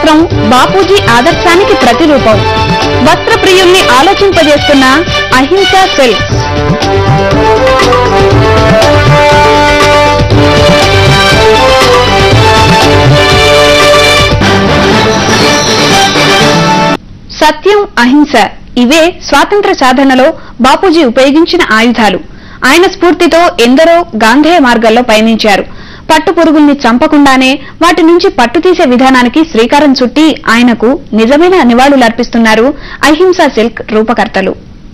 వస్త్రం బాపూజీ ఆదర్శానికి ప్రతిరూపం వస్త్ర ప్రియుల్ని ఆలోచింపజేస్తున్న అహింసా సిల్క్స్ సత్యం అహింస ఇవే స్వాతంత్ర సాధనలో బాపూజీ ఉపయోగించిన ఆయుధాలు ఆయన స్ఫూర్తితో ఎందరో గాంధేయ మార్గాల్లో పయనించారు పట్టు పురుగుల్ని చంపకుండానే వాటి నుంచి పట్టు తీసే విధానానికి శ్రీకారం చుట్టి ఆయనకు నిజమైన నివాళులర్పిస్తున్నారు అహింసా సిల్క్ రూపకర్తలు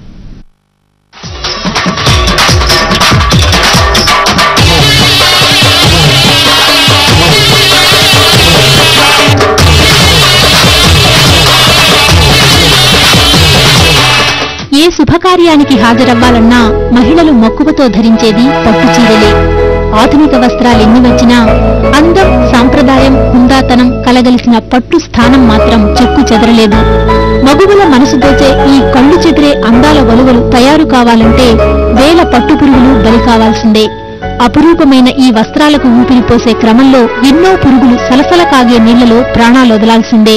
ఏ శుభకార్యానికి హాజరవ్వాలన్నా మహిళలు మక్కువతో ధరించేది పట్టు చీరలే ఆధునిక వస్త్రాలెన్ని వచ్చినా అందం సాంప్రదాయం హుందాతనం కలగలిసిన పట్టు స్థానం మాత్రం చెక్కు చెదరలేదు మగువుల మనసు దోచే ఈ కళ్ళు చెదిరే అందాల వలువలు తయారు కావాలంటే వేల పట్టు పురుగులు బలి కావాల్సిందే అపురూపమైన ఈ వస్త్రాలకు ఊపిరి పోసే క్రమంలో ఎన్నో పురుగులు సలసల కాగే నీళ్లలో ప్రాణాలొదలాల్సిందే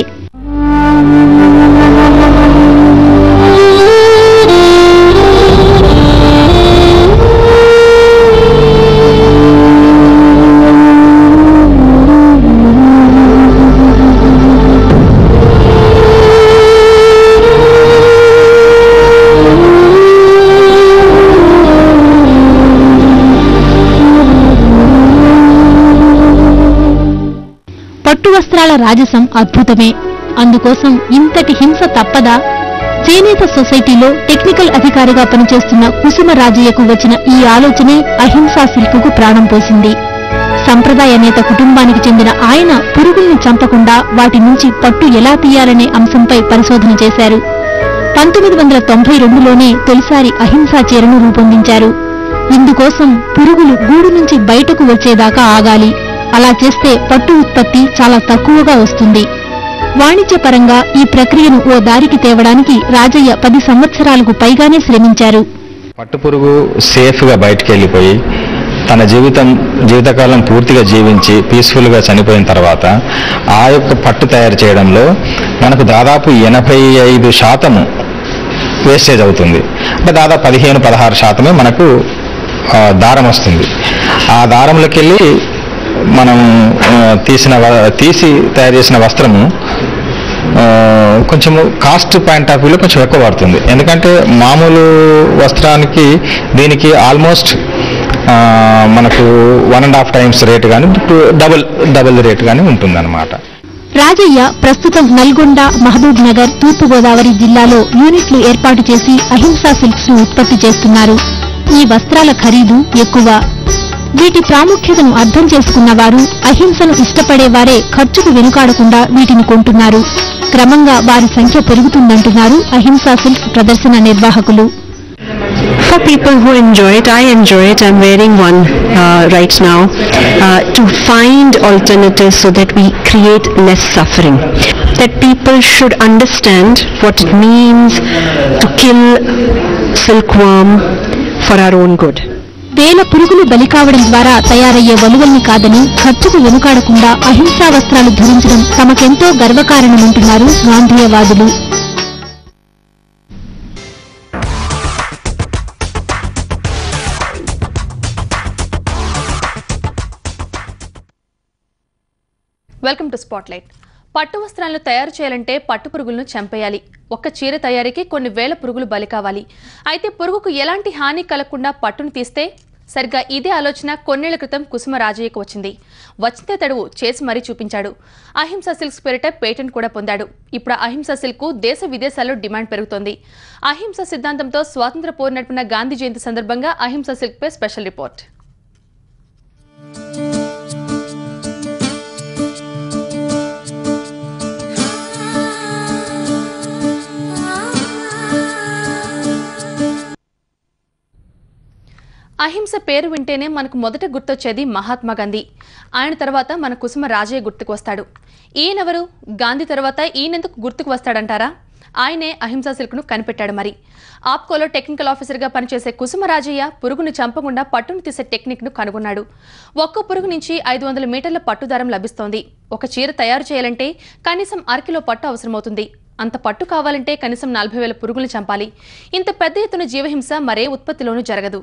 పట్టు వస్త్రాల రాజసం అద్భుతమే అందుకోసం ఇంతటి హింస తప్పదా చేనేత సొసైటీలో టెక్నికల్ అధికారిగా పనిచేస్తున్న కుసుమ రాజయ్యకు వచ్చిన ఈ ఆలోచనే అహింసా సిల్క్కు ప్రాణం పోసింది సంప్రదాయ నేత కుటుంబానికి చెందిన ఆయన పురుగుల్ని చంపకుండా వాటి నుంచి పట్టు ఎలా తీయాలనే అంశంపై పరిశోధన చేశారు పంతొమ్మిది వందల తొంభై రెండులోనే తొలిసారి అహింసా చీరను రూపొందించారు ఇందుకోసం పురుగులు గూడు నుంచి బయటకు వచ్చేదాకా ఆగాలి అలా చేస్తే పట్టు ఉత్పత్తి చాలా తక్కువగా వస్తుంది వాణిజ్యపరంగా ఈ ప్రక్రియను ఓ దారికి తేవడానికి రాజయ్య పది సంవత్సరాలకు పైగానే శ్రమించారు పట్టుపురుగు సేఫ్గా బయటికి వెళ్ళిపోయి తన జీవితం జీవితకాలం పూర్తిగా జీవించి పీస్ఫుల్గా చనిపోయిన తర్వాత ఆ యొక్క పట్టు తయారు చేయడంలో మనకు దాదాపు ఎనభై ఐదు శాతము వేస్టేజ్ అవుతుంది అంటే దాదాపు పదిహేను పదహారు శాతమే మనకు ఆ, దారం వస్తుంది ఆ దారంలోకి వెళ్ళి మనం ఆ, తీసిన వ- తీసి తయారు చేసిన వస్త్రము ఆ, కొంచెము కాస్ట్ పాయింట్ ఆఫ్ వ్యూలో కొంచెం ఎక్కువ పడుతుంది ఎందుకంటే మామూలు వస్త్రానికి దీనికి ఆల్మోస్ట్ మనకు one and half times rate కానీ డబుల్ డబుల్ రేట్ కానీ ఉంటుందన్నమాట రాజయ్య ప్రస్తుతం నల్గొండ మహబూబ్ నగర్ తూర్పుగోదావరి జిల్లాలో యూనిట్లు ఏర్పాటు చేసి అహింసా సిల్క్స్ ను ఉత్పత్తి చేస్తున్నారు ఈ వస్త్రాల ఖరీదు ఎక్కువ వీటి ప్రాముఖ్యతను అర్థం చేసుకున్న వారు అహింసను ఇష్టపడేవారే ఖర్చుకు వెనుకాడకుండా వీటిని కొంటున్నారు క్రమంగా వారి సంఖ్య పెరుగుతుందంటున్నారు అహింసా సిల్క్స్ ప్రదర్శన నిర్వాహకులు For people who enjoy it, I enjoy it. I'm wearing one uh, right now uh, to find alternatives so that we create less suffering. That people should understand what it means to kill silkworm for our own good. వేల పురుగులు బలి కావడం ద్వారా తయారయ్యే వలువల్ని కాదని ఖర్చుకు వెనుకాడకుండా అహింసా వస్త్రాలు ధరించడం తమకెంతో గర్వకారణమంటున్నారు గాంధీయవాదులు వెల్కమ్ టు స్పాట్లైట్ పట్టు వస్త్రాలను తయారు చేయాలంటే పట్టు పురుగులను చంపేయాలి ఒక్క చీర తయారీకి కొన్ని వేల పురుగులు బలి కావాలి అయితే పురుగుకు ఎలాంటి హాని కలగకుండా పట్టును తీస్తే సరిగ్గా ఇదే ఆలోచన కొన్నేళ్ల క్రితం కుసుమ రాజయ్యకు వచ్చింది వచ్చితే తడువు చేసి మరీ చూపించాడు అహింస సిల్క్స్ పేరిట పేటెంట్ కూడా పొందాడు ఇప్పుడు ఆ అహింస సిల్క్ దేశ విదేశాల్లో డిమాండ్ పెరుగుతోంది అహింస సిద్ధాంతంతో స్వాతంత్ర పోరు నడిపిన గాంధీ జయంతి సందర్భంగా అహింస సిల్క్ పై స్పెషల్ రిపోర్ట్ అహింస పేరు వింటేనే మనకు మొదట గుర్తొచ్చేది మహాత్మా గాంధీ ఆయన తర్వాత మన కుసుమ రాజయ్య గుర్తుకు వస్తాడు ఈయనెవరు గాంధీ తర్వాత ఈయనెందుకు గుర్తుకు వస్తాడంటారా ఆయనే అహింసా సిల్క్ను కనిపెట్టాడు మరి ఆప్కోలో టెక్నికల్ ఆఫీసర్గా పనిచేసే కుసుమరాజయ్య పురుగును చంపకుండా పట్టును తీసే టెక్నిక్ను కనుగొన్నాడు ఒక్క పురుగు నుంచి ఐదు వందల మీటర్ల పట్టు దారం లభిస్తోంది ఒక చీర తయారు చేయాలంటే కనీసం అరకిలో పట్టు అవసరమవుతుంది అంత పట్టు కావాలంటే కనీసం నలభై వేల పురుగులు చంపాలి ఇంత పెద్ద ఎత్తున జీవహింస మరే ఉత్పత్తిలోనూ జరగదు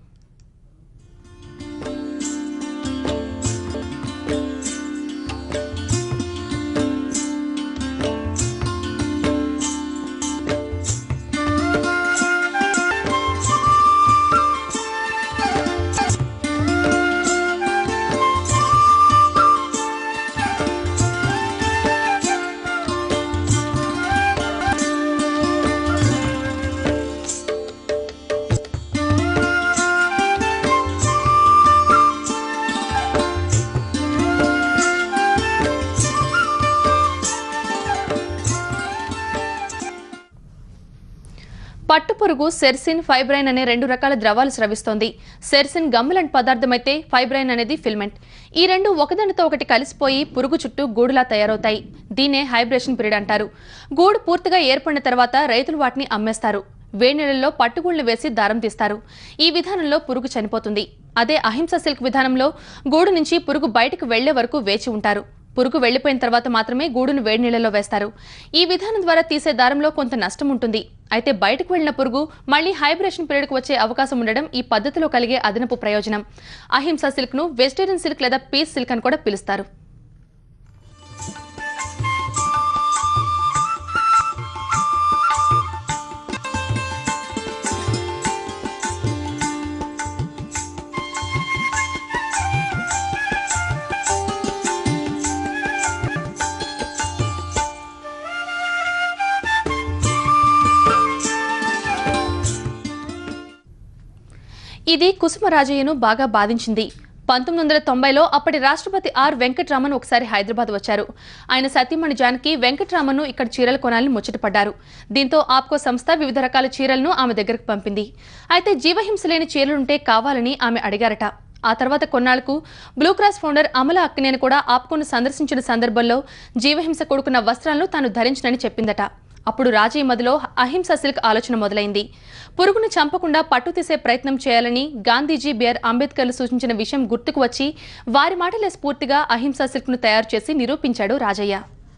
పట్టుపురుగు సెర్సిన్ ఫైబ్రైన్ అనే రెండు రకాల ద్రవాలు స్రవిస్తోంది సెర్సిన్ గమ్ములాంటి పదార్థమైతే ఫైబ్రైన్ అనేది ఫిల్మెంట్ ఈ రెండు ఒకదానితో ఒకటి కలిసిపోయి పురుగు చుట్టూ గూడులా తయారవుతాయి దీన్నే హైబ్రేషన్ పీరియడ్ అంటారు గూడు పూర్తిగా ఏర్పడిన తర్వాత రైతులు వాటిని అమ్మేస్తారు వేడినీళ్ళలో పట్టుగూళ్లు వేసి దారం తీస్తారు ఈ విధానంలో పురుగు చనిపోతుంది అదే అహింస సిల్క్ విధానంలో గూడు నుంచి పురుగు బయటకు వెళ్లే వరకు వేచి ఉంటారు పురుగు వెళ్లిపోయిన తర్వాత మాత్రమే గూడును వేడి నీళ్లలో వేస్తారు ఈ విధానం ద్వారా తీసే దారంలో కొంత నష్టం ఉంటుంది అయితే బయటకు వెళ్లిన పురుగు మళ్లీ హైబ్రేషన్ పీరియడ్కు వచ్చే అవకాశం ఉండడం ఈ పద్ధతిలో కలిగే అదనపు ప్రయోజనం అహింస సిల్క్ ను వెజిటేరియన్ సిల్క్ లేదా పీస్ సిల్క్ అని కూడా పిలుస్తారు ఇది కుసుమరాజయ్యను బాగా బాధించింది పంతొమ్మిది వందల తొంభైలో అప్పటి రాష్ట్రపతి ఆర్ వెంకట్రామన్ ఒకసారి హైదరాబాద్ వచ్చారు ఆయన సతీమణి జానకి వెంకట్రామన్ను ఇక్కడ చీరలు కొనాలని ముచ్చటపడ్డారు దీంతో ఆప్కో సంస్థ వివిధ రకాల చీరలను ఆమె దగ్గరకు పంపింది అయితే జీవహింస లేని చీరలుంటే కావాలని ఆమె అడిగారట ఆ తర్వాత కొన్నాళ్లకు blue cross founder Amala Akkineni కూడా ఆప్కోను సందర్శించిన సందర్భంలో జీవహింస కొడుకున్న వస్త్రాలను తాను ధరించనని చెప్పిందట అప్పుడు రాజయ్య మదిలో అహింస సిల్క్ ఆలోచన మొదలైంది పురుగును చంపకుండా పట్టు తీసే ప్రయత్నం చేయాలని గాంధీజీ బిఆర్ అంబేద్కర్లు సూచించిన విషయం గుర్తుకు వచ్చి వారి మాటలే స్ఫూర్తిగా అహింస సిల్క్ను తయారు చేసి నిరూపించాడు రాజయ్య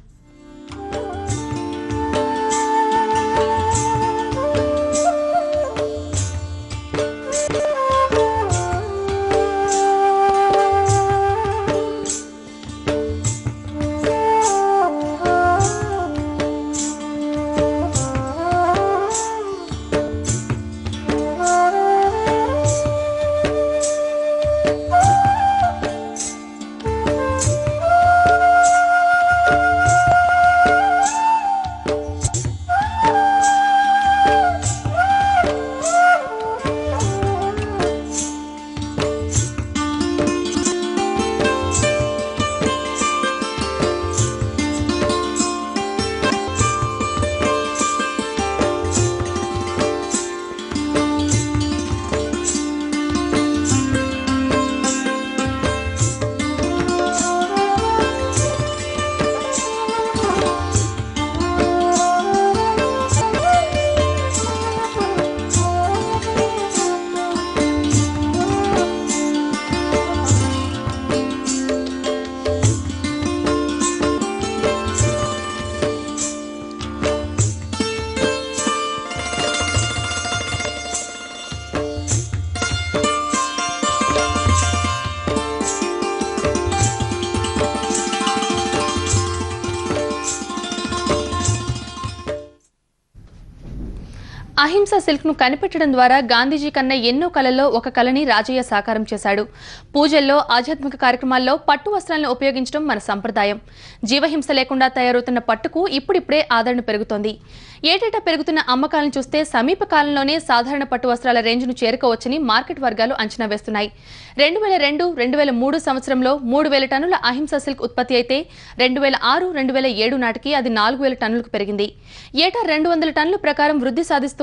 అహింస సిల్క్ ను కనిపెట్టడం ద్వారా గాంధీజీ కన్నా ఎన్నో కళల్లో ఒక కళని రాజయ్య సాకారం చేశాడు పూజల్లో ఆధ్యాత్మిక కార్యక్రమాల్లో పట్టు వస్త్రాలను ఉపయోగించడం మన సంప్రదాయం జీవహింస లేకుండా తయారవుతున్న పట్టుకు ఇప్పుడిప్పుడే ఆదరణ పెరుగుతోంది ఏటేటా పెరుగుతున్న అమ్మకాలను చూస్తే సమీప కాలంలోనే సాధారణ పట్టు వస్త్రాల రేంజ్ను చేరుకోవచ్చని మార్కెట్ వర్గాలు అంచనా వేస్తున్నాయి రెండు వేల రెండు రెండు వేల మూడు సంవత్సరంలో మూడు వేల టన్నుల అహింస సిల్క్ ఉత్పత్తి అయితే రెండు వేల ఆరు రెండు వేల ఏడు నాటికి అది నాలుగు వేల టన్నులకు పెరిగింది ఏటా రెండు వందల టన్నుల ప్రకారం వృద్ధి సాధిస్తూ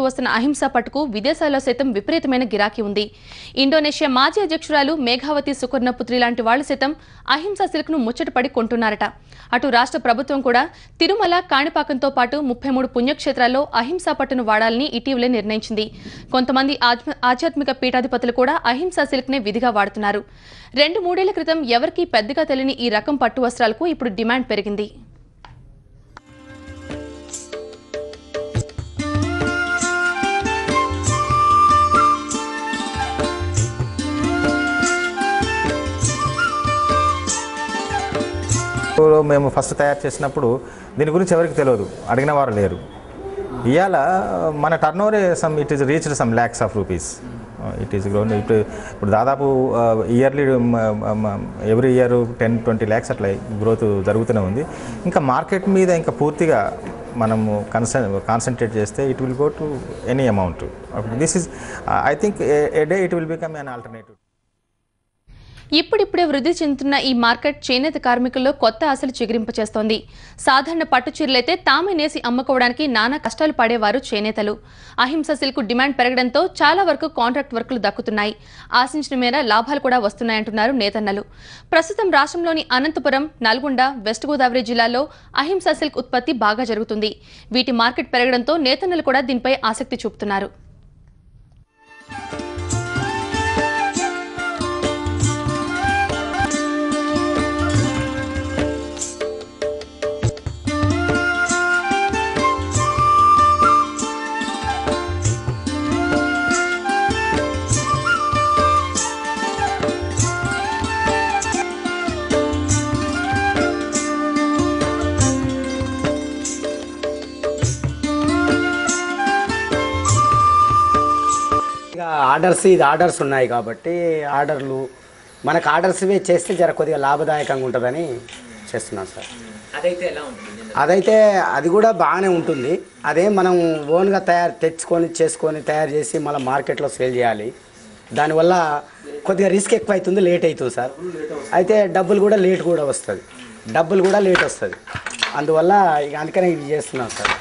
వస్తున్న అహింసా పట్టుకు విదేశాల్లో సైతం విపరీతమైన గిరాకీ ఉంది ఇండోనేషియా మాజీ అధ్యక్షురాలు మేఘావతి సుకర్ణపుత్రి లాంటి వాళ్లు సైతం అహింసా సిల్క్ ను ముచ్చటపడి కొంటున్నారట అటు రాష్ట్ర ప్రభుత్వం కూడా తిరుమల కాణిపాకంతో పాటు ముప్పై మూడు పుణ్యక్షేత్రాల్లో అహింసా పట్టును వాడాలని ఇటీవలే నిర్ణయించింది కొంతమంది ఆధ్మ- ఆధ్యాత్మిక పీఠాధిపతులు కూడా అహింసా సిల్క్ నే విధిగా వాడుతున్నారు రెండు మూడేళ్ల క్రితం ఎవరికీ పెద్దగా తెలియని ఈ రకం పట్టు వస్త్రాలకు ఇప్పుడు డిమాండ్ పెరిగింది మేము ఫస్ట్ తయారు చేసినప్పుడు దీని గురించి ఎవరికి తెలియదు అడిగిన వారు లేరు ఇవాళ మన turnover some it is reached some lakhs of rupees it is grown ఇప్పుడు ఇప్పుడు దాదాపు yearly every year ten twenty lakhs అట్లా గ్రోత్ జరుగుతూనే ఉంది ఇంకా మార్కెట్ మీద ఇంకా పూర్తిగా మనము కన్సన్ కాన్సన్ట్రేట్ చేస్తే it will go to any amount this is I think a day it will become an alternative ఇప్పుడిప్పుడే వృద్ధి చెందుతున్న ఈ మార్కెట్ చేనేత కార్మికుల్లో కొత్త ఆశలు చిగురింపచేస్తోంది సాధారణ పట్టు చీరలైతే తామే నేసి అమ్ముకోవడానికి నానా కష్టాలు పడేవారు చేనేతలు అహింస సిల్క్ డిమాండ్ పెరగడంతో చాలా వరకు కాంట్రాక్ట్ వర్కులు దక్కుతున్నాయి ఆశించిన మేర లాభాలు కూడా వస్తున్నాయంటున్నారు నేతన్నలు ప్రస్తుతం రాష్ట్రంలోని అనంతపురం నల్గొండ వెస్ట్ గోదావరి జిల్లాల్లో అహింస సిల్క్ ఉత్పత్తి బాగా జరుగుతుంది వీటి మార్కెట్ పెరగడంతో నేతన్నలు కూడా దీనిపై ఆసక్తి చూపుతున్నారు ఇక ఆర్డర్స్ ఇది ఆర్డర్స్ ఉన్నాయి కాబట్టి ఆర్డర్లు మనకు ఆర్డర్స్ ఇవే చేస్తే జర కొద్దిగా లాభదాయకంగా ఉంటుందని చేస్తున్నాం సార్ అదైతే ఎలా ఉంటుంది అదైతే అది కూడా బాగానే ఉంటుంది అదే మనం ఓన్గా తయారు తెచ్చుకొని చేసుకొని తయారు చేసి మళ్ళీ మార్కెట్లో సేల్ చేయాలి దానివల్ల కొద్దిగా రిస్క్ ఎక్కువ అవుతుంది లేట్ అవుతుంది సార్ అయితే డబ్బులు కూడా లేట్ కూడా వస్తుంది డబ్బులు కూడా లేట్ వస్తుంది అందువల్ల ఇక అందుకనే ఇది చేస్తున్నాం సార్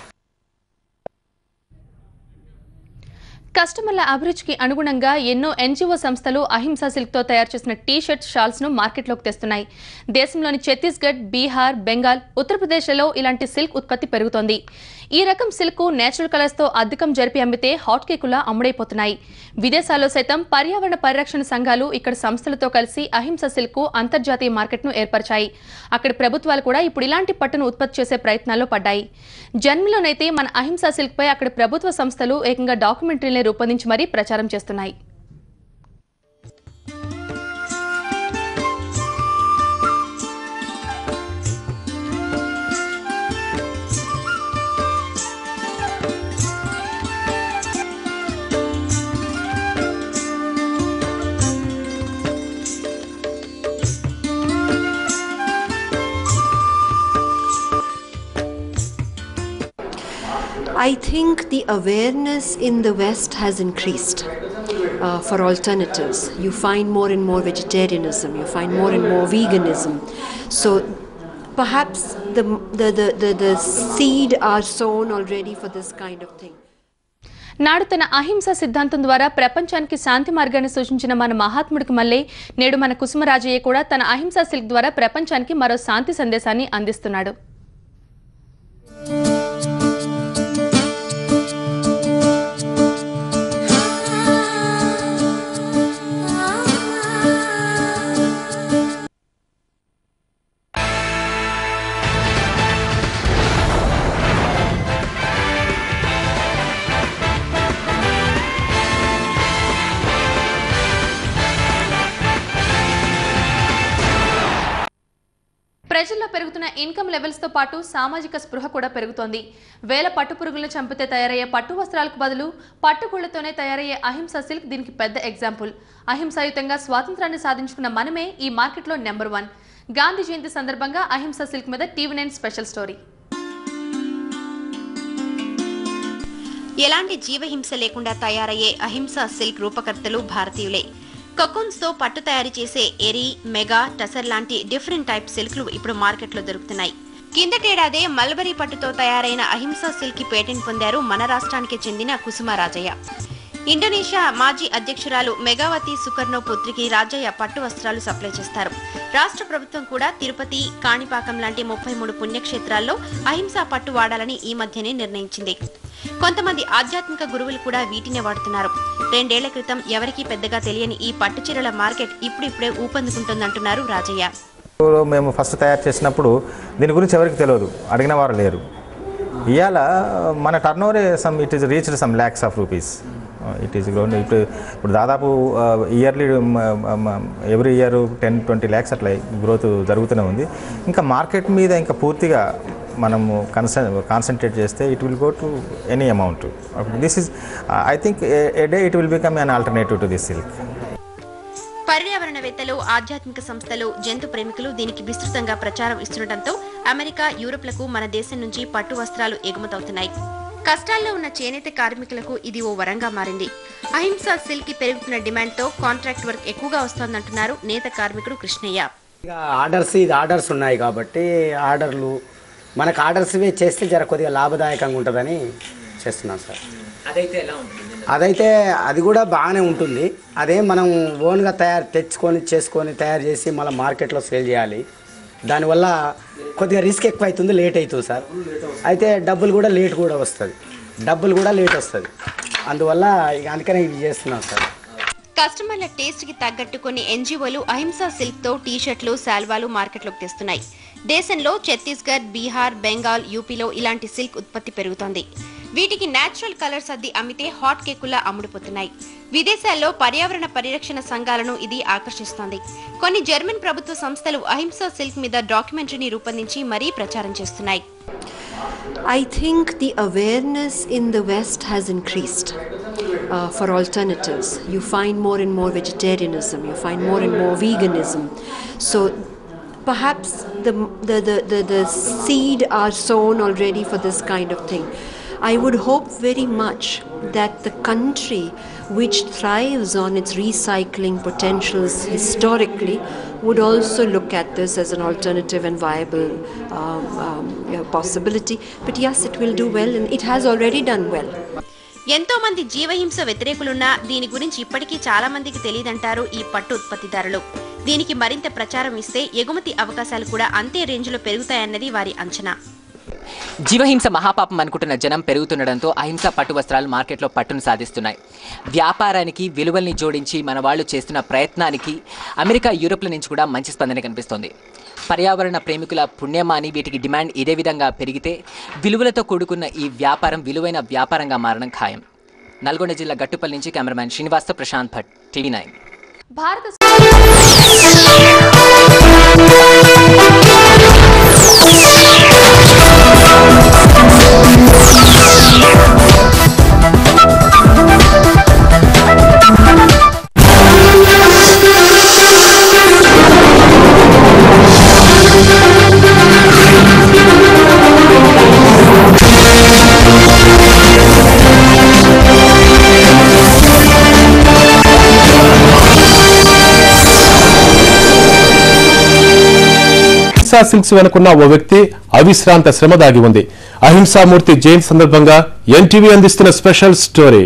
కస్టమర్ల అభిరుచికి అనుగుణంగా ఎన్నో ఎన్జిఓ సంస్థలు అహింసా సిల్క్ తో తయారు చేసిన టీ షర్ట్ షాల్స్ ను మార్కెట్లోకి తెస్తున్నాయి దేశంలోని ఛత్తీస్గఢ్ బీహార్ బెంగాల్ ఉత్తరప్రదేశ్లలో ఇలాంటి సిల్క్ ఉత్పత్తి పెరుగుతోంది ఈ రకం సిల్క్ నేచురల్ కలర్స్ తో అద్దకం జరిపి అమ్మితే హాట్ కేకులా అమ్ముడైపోతున్నాయి విదేశాల్లో సైతం పర్యావరణ పరిరక్షణ సంఘాలు ఇక్కడ సంస్థలతో కలిసి అహింస సిల్క్ కు అంతర్జాతీయ మార్కెట్ను ఏర్పరిచాయి అక్కడి ప్రభుత్వాలు కూడా ఇప్పుడు ఇలాంటి పట్టును ఉత్పత్తి చేసే ప్రయత్నాల్లో పడ్డాయి జన్మలోనైతే మన అహింసా సిల్క్ పై అక్కడి ప్రభుత్వ సంస్థలు ఏకంగా డాక్యుమెంటరీని రూపొందించి మరీ ప్రచారం చేస్తున్నాయి I think the awareness in the West has increased uh, for alternatives. You find more and more vegetarianism, you find more and more veganism. So perhaps the, the, the, the, the seed are sown already for this kind of thing. నాడు తన అహింస సిద్ధాంతం ద్వారా ప్రపంచానికి శాంతి మార్గాన్ని సూచించిన మన మహాత్ముడికి మళ్ళీ నేడు మన కుసుమరాజయ్య కూడా తన అహింసా సిల్క్ ద్వారా ప్రపంచానికి మరో శాంతి సందేశాన్ని అందిస్తున్నాడు ప్రజల్లో పెరుగుతున్న ఇన్కమ్ లెవెల్స్ తో పాటు సామాజిక స్పృహ కూడా పెరుగుతోంది వేల పట్టు పురుగులను చంపితే తయారయ్యే పట్టు వస్త్రాలకు బదులు పట్టుగుళ్లతోనే తయారయ్యే అహింస సిల్క్ దీనికి పెద్ద ఎగ్జాంపుల్ అహింసాయుతంగా స్వాతంత్రాన్ని సాధించుకున్న మనమే ఈ మార్కెట్లో నెంబర్ వన్ గాంధీ జయంతి సందర్భంగా అహింస సిల్క్ మీద టీవీ నైన్ స్పెషల్ స్టోరీ ఎలాంటి జీవహింస లేకుండా తయారయ్యే అహింస సిల్క్ రూపకర్తలు భారతీయులే కకున్స్ తో పట్టు తయారు చేసే ఎరి మెగా టసర్ లాంటి డిఫరెంట్ టైప్ సిల్క్లు ఇప్పుడు మార్కెట్లో దొరుకుతున్నాయి కిందటేడాదే మల్బరీ పట్టుతో తయారైన అహింసా సిల్క్ కి పేటెంట్ పొందారు మన రాష్ట్రానికి చెందిన కుసుమ రాజయ్య ఇండోనేషియా మాజీ అధ్యక్షురాలు మెగావతి సుకర్ణో పుత్రికి రాజయ్య పట్టు వస్త్రాలు సప్లై చేస్తారు రాష్ట్ర ప్రభుత్వం కూడా తిరుపతి కాణిపాకం లాంటి ముప్పై మూడు పుణ్యక్షేత్రాల్లో అహింసా పట్టు వాడాలని ఈ మధ్యనే నిర్ణయించింది కొంతమంది ఆధ్యాత్మిక గురువులు కూడా వీటినే వాడుతున్నారు రెండేళ్ల క్రితం ఎవరికీ పెద్దగా తెలియని ఈ పట్టు చీరల మార్కెట్ ఇప్పుడిప్పుడే ఊపందుకుంటుందంటున్నారు రాజయ్య మేము ఫస్ట్ తయారు చేసినప్పుడు దీని గురించి ఎవరికి తెలియదు అడిగిన వారు లేరు ఇవాళ మన turnover some it is reached some lakhs of rupees it is grown ఇప్పుడు ఇప్పుడు దాదాపు yearly every year ten twenty lakhs అట్లా గ్రోత్ జరుగుతూనే ఉంది ఇంకా మార్కెట్ మీద ఇంకా పూర్తిగా మనము కన్సన్ కాన్సన్ట్రేట్ చేస్తే it will go to any amount this is I think a day it will become an alternative to this silk పర్యావరణవేత్తలు ఆధ్యాత్మిక సంస్థలు జంతు ప్రేమికులు దీనికి విస్తృతంగా ప్రచారం ఇస్తుండటంతో అమెరికా యూరోప్లకు మన దేశం నుంచి పట్టు వస్త్రాలు ఎగుమతవుతున్నాయి కష్టాల్లో ఉన్న చేనేత కార్మికులకు ఇది ఓ వరంగా మారింది అహింసా సిల్క్ కి పెరుగుతున్న డిమాండ్ తో కాంట్రాక్ట్ వర్క్ ఎక్కువగా వస్తోందంటున్నారు నేత కార్మికుడు కృష్ణయ్య ఇక ఆర్డర్స్ ఇది ఆర్డర్స్ ఉన్నాయి కాబట్టి ఆర్డర్లు మనకు ఆర్డర్స్ ఇవే చేస్తే జర కొద్దిగా లాభదాయకంగా ఉంటుందని చేస్తున్నాం సార్ అదైతే ఎలా ఉంటుంది అదైతే అది కూడా బాగానే ఉంటుంది అదే మనం ఓన్గా తయారు తెచ్చుకొని చేసుకొని తయారు చేసి మళ్ళీ మార్కెట్లో సేల్ చేయాలి దానివల్ల కొద్దిగా రిస్క్ ఎక్కువ అవుతుంది లేట్ అవుతుంది సార్ అయితే డబ్బులు కూడా లేట్ కూడా వస్తుంది డబ్బులు కూడా లేట్ వస్తుంది అందువల్ల ఇక అందుకనే ఇది చేస్తున్నాం సార్ కస్టమర్ల టేస్ట్ కి తగ్గట్టు కొన్ని ఎన్జిఓలు అహింసా సిల్క్ తో టీ షర్ట్లు శాల్వాలు మార్కెట్లోకి తెస్తున్నాయి దేశంలో ఛత్తీస్గఢ్ బీహార్ బెంగాల్ యూపీలో ఇలాంటి సిల్క్ ఉత్పత్తి పెరుగుతోంది వీటికి నేచురల్ కలర్స్ అద్ది అమ్మితే హాట్ కేకుల్లా అమ్ముడుపోతున్నాయి విదేశాల్లో పర్యావరణ పరిరక్షణ సంఘాలను ఇది ఆకర్షిస్తోంది కొన్ని జర్మన్ ప్రభుత్వ సంస్థలు అహింసా సిల్క్ మీద డాక్యుమెంటరీని రూపొందించి మరీ ప్రచారం చేస్తున్నాయి I think the awareness in the West has increased uh, for alternatives. You find more and more vegetarianism, you find more and more veganism. So perhaps the, the, the, the, the seed are sown already for this kind of thing. I would hope very much that the country which thrives on its recycling potentials historically would also look at this as an alternative and viable um, um, you know, possibility. But yes, it will do well, and it has already done well. ఎంతో మంది జీవహింస వ్యతిరేకులున్నా దీని గురించి ఇప్పటికీ చాలా మందికి తెలియదంటారు ఈ పట్టు ఉత్పత్తిదారులు దీనికి మరింత ప్రచారం ఇస్తే ఎగుమతి అవకాశాలు కూడా అంతే రేంజ్లో పెరుగుతాయన్నది వారి అంచనా జీవహింస మహాపాపం అనుకుంటున్న జనం పెరుగుతుండడంతో అహింస పట్టు వస్త్రాలు మార్కెట్లో పట్టును సాధిస్తున్నాయి వ్యాపారానికి విలువల్ని జోడించి మన వాళ్ళు చేస్తున్న ప్రయత్నానికి అమెరికా యూరోప్ల నుంచి కూడా మంచి స్పందన కనిపిస్తోంది పర్యావరణ ప్రేమికుల పుణ్యమాని వీటికి డిమాండ్ ఇదే విధంగా పెరిగితే విలువలతో కూడుకున్న ఈ వ్యాపారం విలువైన వ్యాపారంగా మారడం ఖాయం నల్గొండ జిల్లా గట్టుపల్లి నుంచి కెమెరామ్యాన్ శ్రీనివాస్తో Prashant Bhat TV nine Bharat Ahimsa silks వెనుకున్న ఓ వ్యక్తి అవిశ్రాంత శ్రమ దాగి ఉంది అహింసామూర్తి జయంతి సందర్భంగా ఎన్టీవీ అందిస్తున్న స్పెషల్ స్టోరీ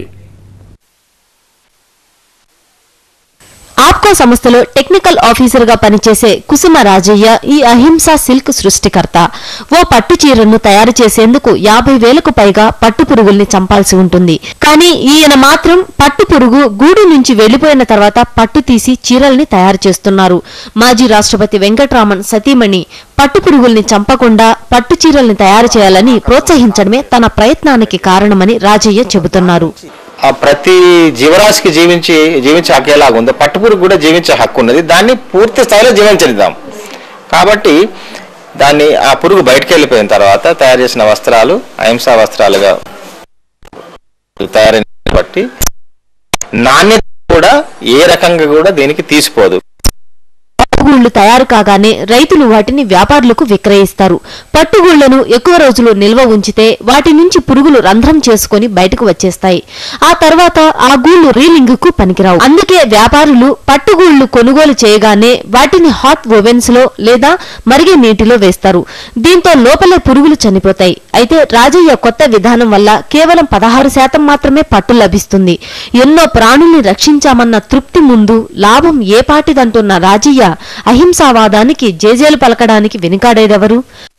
ఆప్కో సంస్థలో టెక్నికల్ ఆఫీసర్ గా పనిచేసే కుసుమ రాజయ్య ఈ అహింసా సిల్క్ సృష్టికర్త ఓ పట్టు చీరను తయారు చేసేందుకు యాభై వేలకు పైగా పట్టు పురుగుల్ని చంపాల్సి ఉంటుంది కానీ ఈయన మాత్రం పట్టు పురుగు గూడు నుంచి వెళ్లిపోయిన తర్వాత పట్టు తీసి చీరల్ని తయారు చేస్తున్నారు మాజీ రాష్ట్రపతి వెంకట్రామన్ సతీమణి పట్టు పురుగుల్ని చంపకుండా పట్టు చీరల్ని తయారు చేయాలని ప్రోత్సహించడమే తన ప్రయత్నానికి కారణమని రాజయ్య చెబుతున్నారు ఆ ప్రతి జీవరాశికి జీవించి జీవించే హక్కు ఎలాగ ఉందో పట్టుపురుగు కూడా జీవించే హక్కు ఉన్నది దాన్ని పూర్తి స్థాయిలో జీవించనిద్దాం కాబట్టి దాన్ని ఆ పురుగు బయటకు వెళ్ళిపోయిన తర్వాత తయారు చేసిన వస్త్రాలు అహింసా వస్త్రాలుగా తయారైన బట్టి నాణ్యత కూడా ఏ రకంగా కూడా దీనికి తీసిపోదు పురుగు పట్టుగూళ్లు తయారు కాగానే రైతులు వాటిని వ్యాపారులకు విక్రయిస్తారు పట్టుగూళ్లను ఎక్కువ రోజులు నిల్వ ఉంచితే వాటి నుంచి పురుగులు రంధ్రం చేసుకొని బయటకు వచ్చేస్తాయి ఆ తర్వాత ఆ గూళ్లు రీలింగ్ కు పనికిరావు అందుకే వ్యాపారులు పట్టుగూళ్లు కొనుగోలు చేయగానే వాటిని హాట్ ఓవెన్స్ లో లేదా మరిగే నీటిలో వేస్తారు దీంతో లోపలే పురుగులు చనిపోతాయి అయితే రాజయ్య కొత్త విధానం వల్ల కేవలం పదహారు శాతం మాత్రమే పట్టు లభిస్తుంది ఎన్నో ప్రాణుల్ని రక్షించామన్న తృప్తి ముందు లాభం ఏ పాటిదంటున్న రాజయ్య అహింసావాదానికి జేజేలు పలకడానికి వెనుకాడేదెవరు